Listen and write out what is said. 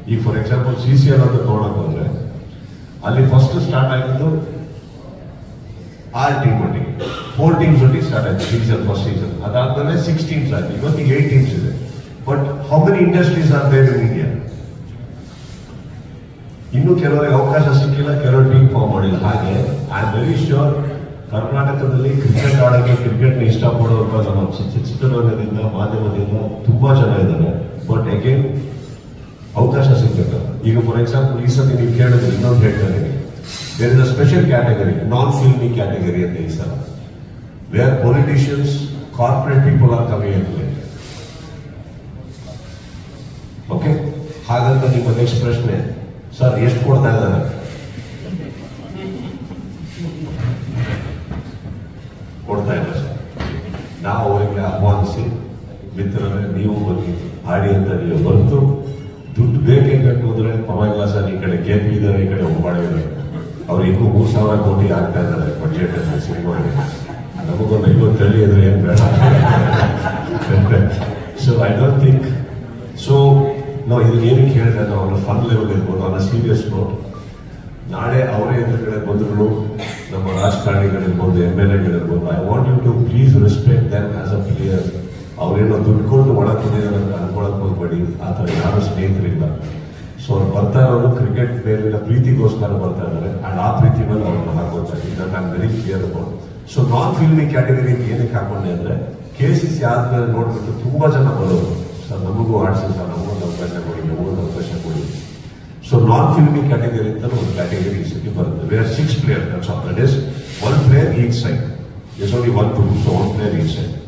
ಈಗ for example C C L ಅಂತ ತಗೊಳಕ್ ಹೋದ್ರೆ ಅಲ್ಲಿ ಫಸ್ಟ್ ಸ್ಟಾರ್ಟ್ ಆಗಿದ್ದು ಆರ್ ಟೀಮ್ ಒಟ್ಟಿಗೆ ಫೋರ್ ಟೀಮ್ಸ್ ಒಟ್ಟಿಗೆ ಸ್ಟಾರ್ಟ್ ಆಯ್ತು ಸೀಸನ್ ಫಸ್ಟ್ ಸೀಸನ್ ಅದಾದ್ಮೇಲೆ ಸಿಕ್ಸ್ ಟೀಮ್ಸ್ ಆಯ್ತು ಇವತ್ತಿಗೆ ಏಟ್ ಟೀಮ್ಸ್ ಇದೆ but how many industries are there in India ಇನ್ನು ಕೆಲವರಿಗೆ ಅವಕಾಶ ಸಿಕ್ಕಿಲ್ಲ ಕೆಲವರು ಟೀಮ್ ಫಾರ್ಮ್ ಮಾಡಿಲ್ಲ ಹಾಗೆ ಐ ಆಮ್ ವೆರಿ ಶ್ಯೂರ್ ಕರ್ನಾಟಕದಲ್ಲಿ ಕ್ರಿಕೆಟ್ ಆಡೋಕ್ಕೆ ಕ್ರಿಕೆಟ್ನ ಇಷ್ಟಪಡೋರು ನಮ್ಮ ಚಿ- ಚಿತ್ರರಂಗದಿಂದ ಮಾಧ್ಯಮದಿಂದ ತುಂಬಾ ಜನ ಇದ್ದಾರೆ ಬಟ್ ಅಗೇನ್ ಅವಕಾಶ ಸಿಗ್ಬೇಕಲ್ಲ ಈಗ ಫಾರ್ ಎಕ್ಸಾಂಪಲ್ ಈ ಸತಿ ನೀವು ಕೇಳಿದ್ರೆ ಇನ್ನೊಂದು ಹೇಳ್ತಾ ಇದ್ದೀನಿ there is a special category non filmy category ಅಂತ ಈ ಸಲ where politicians corporate people are coming in play okay ಹಾಗಂತ ನಿಮ್ಮ ನೆಕ್ಸ್ಟ್ ಪ್ರಶ್ನೆ ಸರ್ ಎಷ್ಟು ಕೊಡ್ತಾ ಇದ್ದಾರೆ ಕೊಡ್ತಾ ಇಲ್ಲ ಸರ್ ನಾವು ಅವರಿಗೆ ಆಹ್ವಾನಿಸಿ ಮಿತ್ರರೇ ನೀವು ಬನ್ನಿ ಆಡಿ ಅಂತ ನೀವು ಬಂತು ದುಡ್ಡು ಬೇಕೇ ಬೇಕು ಅಂದ್ರೆ ಪರವಾಗಿಲ್ಲ ಸರ್ ಈ ಕಡೆ ಕೆ ಪಿ ಇದ್ದಾರೆ ಈ ಕಡೆ ಒಬ್ಬಾಳೆ ಇದ್ದಾರೆ ಅವ್ರು ಇನ್ನೂ ಮೂರು ಸಾವಿರ ಕೋಟಿ ಆಗ್ತಾ ಇದ್ದಾರೆ ಬಡ್ಜೆಟ್ ಅಂತ ಸಿನಿಮಾಗೆ ನಮಗೊಂದು ಐವತ್ತು ಹಳ್ಳಿ ಇದ್ರೆ ಏನು ಬೇಡ so I don't think so ನಾವು ಇದನ್ನ ಏನಕ್ಕೆ ಹೇಳಿದ್ರೆ ನಾವು ಅವರ ಫನ್ ಲೆವೆಲ್ ಇರ್ಬೋದು ಅವರ ಸೀರಿಯಸ್ ನೋಟ್ ನಾಳೆ ಅವರೇ ಎದುರುಗಡೆ ಬಂದ್ರು ನಮ್ಮ ರಾಜಕಾರಣಿಗಳಿರ್ಬೋದು ಎಮ್ ಎಲ್ ಎಗಳಿರ್ಬೋದು I want you to please respect them as a player ಅವ್ರೇನೋ ದುಡ್ಡು ಕೊಟ್ಟು ಒಳಗೆ ಬಂದಿದ್ದಾರೆ ಅಂತ ಅನ್ಕೊಳಕ್ ಹೋಗ್ಬೇಡಿ ಆ ಥರ ಯಾರು ಸ್ನೇಹಿತರಿಲ್ಲ ಸೊ ಅವ್ರು ಬರ್ತಾ ಇರೋದು ಕ್ರಿಕೆಟ್ ಮೇಲಿನ ಪ್ರೀತಿಗೋಸ್ಕರ ಬರ್ತಾ ಇದ್ದಾರೆ ಅಂಡ್ ಆ ಪ್ರೀತಿ ಮೇಲೆ ಅವ್ರನ್ನ ಹಾಕೋತಾ ಇದನ್ನ ನಾನು very clear about so non filmy category ಏನಕ್ಕೆ ಹಾಕೊಂಡೆ ಅಂದ್ರೆ ಕೆ ಸಿ ಸಿ ಆದ್ಮೇಲೆ ನೋಡ್ಬಿಟ್ಟು ತುಂಬಾ ಜನ ಬರೋರು ಸರ್ ನಮಗೂ ಆಡ್ಸಿ ಸರ್ ನಮಗೊಂದು ಅವಕಾಶ ಕೊಡಿ ನಮಗೊಂದು ಅವಕಾಶ ಕೊಡಿ ಸೊ ನಾನ್ ಫಿಲ್ಮಿ ಕ್ಯಾಟಗರಿ ಅಂತ ಒಂದು ಕ್ಯಾಟಗರಿ ಈ ಸತಿ ಬರುತ್ತೆ where six player that's all that is one player each side is only one two so one player each side